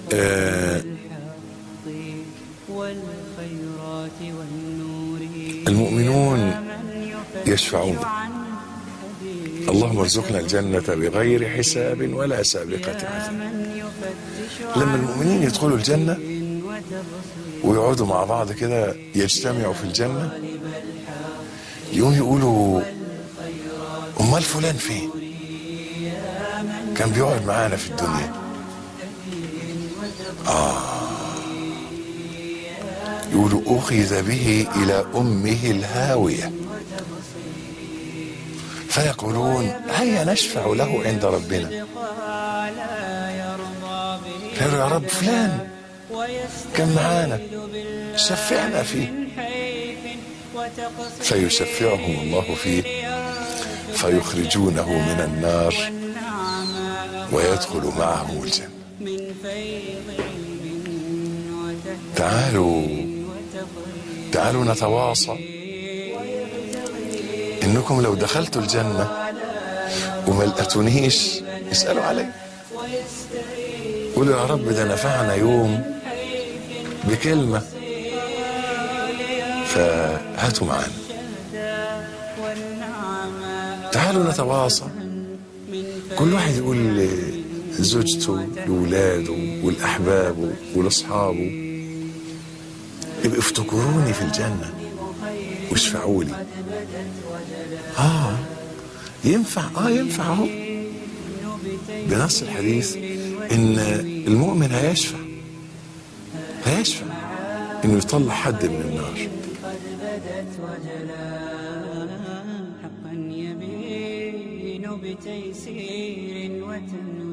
آه والخيرات والنور المؤمنون يشفعون اللهم ارزقنا الجنة بغير حساب ولا سابقة عذاب من يفتش لما المؤمنين يدخلوا الجنة وتبصير ويقعدوا مع بعض كده يجتمعوا في الجنة يقوم يقولوا امال فلان فين كان بيقعد معانا في الدنيا اه يقولوا اخذ به الى امه الهاويه فيقولون هيا نشفع له عند ربنا لا يرضى به قالوا يا رب فلان كان معانا شفعنا فيه من حيف وتقصير فيشفعهم الله فيه فيخرجونه من النار والنعماء ويدخل معهم الجنة من فيض علم وتهديد تعالوا وتقريب تعالوا نتواصى انكم لو دخلتوا الجنة وما لقيتونيش اسألوا علي قولوا يا رب ده نفعنا يوم بكلمة فهاتوا معانا والنعماء تعالوا نتواصى كل واحد يقول لزوجته لولاده ولأحبابه ولأصحابه يبقى افتكروني في الجنة واشفعوا لي اه ينفع اه ينفع اهو بنص الحديث ان المؤمن هيشفع هيشفع انه يطلع حد من النار حقا يبين بتيسير وتنوير